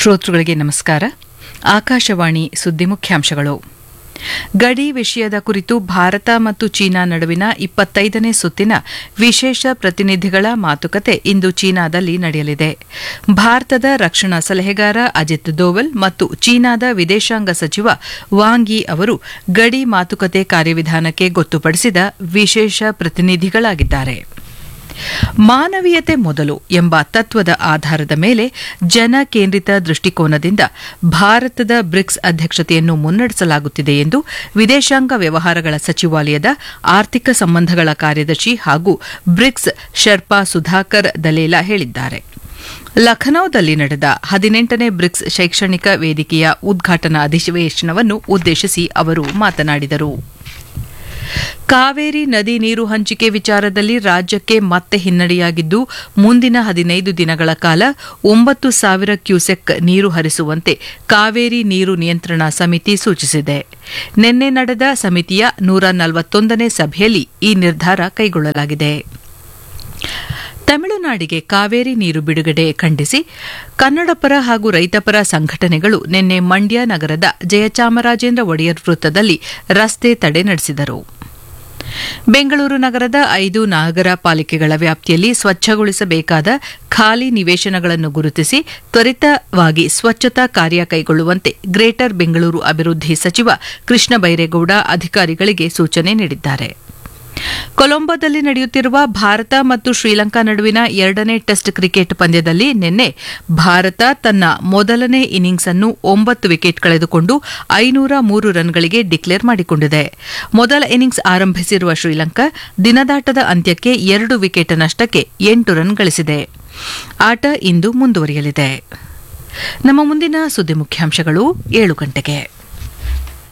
ಶ್ರೋತೃಗಳಿಗೆ ನಮಸ್ಕಾರ ಆಕಾಶವಾಣಿ ಸುದ್ದಿ ಮುಖ್ಯಾಂಶಗಳು ಗಡಿ ವಿಷಯದ ಕುರಿತು ಭಾರತ ಮತ್ತು ಚೀನಾ ನಡುವಿನ ಇಪ್ಪತ್ತೈದನೇ ಸುತ್ತಿನ ವಿಶೇಷ ಪ್ರತಿನಿಧಿಗಳ ಮಾತುಕತೆ ಇಂದು ಚೀನಾದಲ್ಲಿ ನಡೆಯಲಿದೆ ಭಾರತದ ರಕ್ಷಣಾ ಸಲಹೆಗಾರ ಅಜಿತ್ ದೋವಲ್ ಮತ್ತು ಚೀನಾದ ವಿದೇಶಾಂಗ ಸಚಿವ ವಾಂಗ್ ಯಿ ಅವರು ಗಡಿ ಮಾತುಕತೆ ಕಾರ್ಯವಿಧಾನಕ್ಕೆ ಗೊತ್ತುಪಡಿಸಿದ ವಿಶೇಷ ಪ್ರತಿನಿಧಿಗಳಾಗಿದ್ದಾರೆ ಮಾನವೀಯತೆ ಮೊದಲು ಎಂಬ ತತ್ವದ ಆಧಾರದ ಮೇಲೆ ಜನ ಕೇಂದ್ರಿತ ದೃಷ್ಟಿಕೋನದಿಂದ ಭಾರತದ ಬ್ರಿಕ್ಸ್ ಅಧ್ಯಕ್ಷತೆಯನ್ನು ಮುನ್ನಡೆಸಲಾಗುತ್ತಿದೆ ಎಂದು ವಿದೇಶಾಂಗ ವ್ಯವಹಾರಗಳ ಸಚಿವಾಲಯದ ಆರ್ಥಿಕ ಸಂಬಂಧಗಳ ಕಾರ್ಯದರ್ಶಿ ಹಾಗೂ ಬ್ರಿಕ್ಸ್ ಶೆರ್ಪಾ ಸುಧಾಕರ್ ದಲೇಲಾ ಹೇಳಿದ್ದಾರೆ ಲಖನೌದಲ್ಲಿ ನಡೆದ ಹದಿನೆಂಟನೇ ಬ್ರಿಕ್ಸ್ ಶೈಕ್ಷಣಿಕ ವೇದಿಕೆಯ ಉದ್ಘಾಟನಾ ಅಧಿವೇಶನವನ್ನು ಉದ್ದೇಶಿಸಿ ಅವರು ಮಾತನಾಡಿದರು ಕಾವೇರಿ ನದಿ ನೀರು ಹಂಚಿಕೆ ವಿಚಾರದಲ್ಲಿ ರಾಜ್ಯಕ್ಕೆ ಮತ್ತೆ ಹಿನ್ನಡೆಯಾಗಿದ್ದು ಮುಂದಿನ ಹದಿನೈದು ದಿನಗಳ ಕಾಲ ಒಂಬತ್ತು ಸಾವಿರ ಕ್ಯೂಸೆಕ್ ನೀರು ಹರಿಸುವಂತೆ ಕಾವೇರಿ ನೀರು ನಿಯಂತ್ರಣಾ ಸಮಿತಿ ಸೂಚಿಸಿದೆ ನಿನ್ನೆ ನಡೆದ ಸಮಿತಿಯ ನೂರ ನಲವತ್ತೊಂದನೇ ಸಭೆಯಲ್ಲಿ ಈ ನಿರ್ಧಾರ ಕೈಗೊಳ್ಳಲಾಗಿದೆ ತಮಿಳುನಾಡಿಗೆ ಕಾವೇರಿ ನೀರು ಬಿಡುಗಡೆ ಖಂಡಿಸಿ ಕನ್ನಡಪರ ಹಾಗೂ ರೈತಪರ ಸಂಘಟನೆಗಳು ನಿನ್ನೆ ಮಂಡ್ಯ ನಗರದ ಜಯಚಾಮರಾಜೇಂದ್ರ ಒಡೆಯರ್ ವೃತ್ತದಲ್ಲಿ ರಸ್ತೆ ತಡೆ ನಡೆಸಿದರು ಬೆಂಗಳೂರು ನಗರದ ಐದು ನಗರ ಪಾಲಿಕೆಗಳ ವ್ಯಾಪ್ತಿಯಲ್ಲಿ ಸ್ವಚ್ಛಗೊಳಿಸಬೇಕಾದ ಖಾಲಿ ನಿವೇಶನಗಳನ್ನು ಗುರುತಿಸಿ ತ್ವರಿತವಾಗಿ ಸ್ವಚ್ಛತಾ ಕಾರ್ಯ ಕೈಗೊಳ್ಳುವಂತೆ ಗ್ರೇಟರ್ ಬೆಂಗಳೂರು ಅಭಿವೃದ್ಧಿ ಸಚಿವ ಕೃಷ್ಣ ಬೈರೇಗೌಡ ಅಧಿಕಾರಿಗಳಿಗೆ ಸೂಚನೆ ನೀಡಿದ್ದಾರೆ ಕೊಲಂಬೋದಲ್ಲಿ ನಡೆಯುತ್ತಿರುವ ಭಾರತ ಮತ್ತು ಶ್ರೀಲಂಕಾ ನಡುವಿನ ಎರಡನೇ ಟೆಸ್ಟ್ ಕ್ರಿಕೆಟ್ ಪಂದ್ಯದಲ್ಲಿ ನಿನ್ನೆ ಭಾರತ ತನ್ನ ಮೊದಲನೇ ಇನ್ನಿಂಗ್ಸ್ ಅನ್ನು ಒಂಬತ್ತು ವಿಕೆಟ್ ಕಳೆದುಕೊಂಡು ಐನೂರ ಮೂರು ರನ್ಗಳಿಗೆ ಡಿಕ್ಲೇರ್ ಮಾಡಿಕೊಂಡಿದೆ ಮೊದಲ ಇನ್ನಿಂಗ್ಸ್ ಆರಂಭಿಸಿರುವ ಶ್ರೀಲಂಕಾ ದಿನದಾಟದ ಅಂತ್ಯಕ್ಕೆ ಎರಡು ವಿಕೆಟ್ ನಷ್ಟಕ್ಕೆ ಎಂಟು ರನ್ ಗಳಿಸಿದೆ ಆಟ ಇಂದು ಮುಂದುವರಿಯಲಿದೆ ನಮ್ಮ ಮುಂದಿನ ಸುದ್ದಿ ಮುಖ್ಯಾಂಶಗಳು ಏಳು ಗಂಟೆಗೆ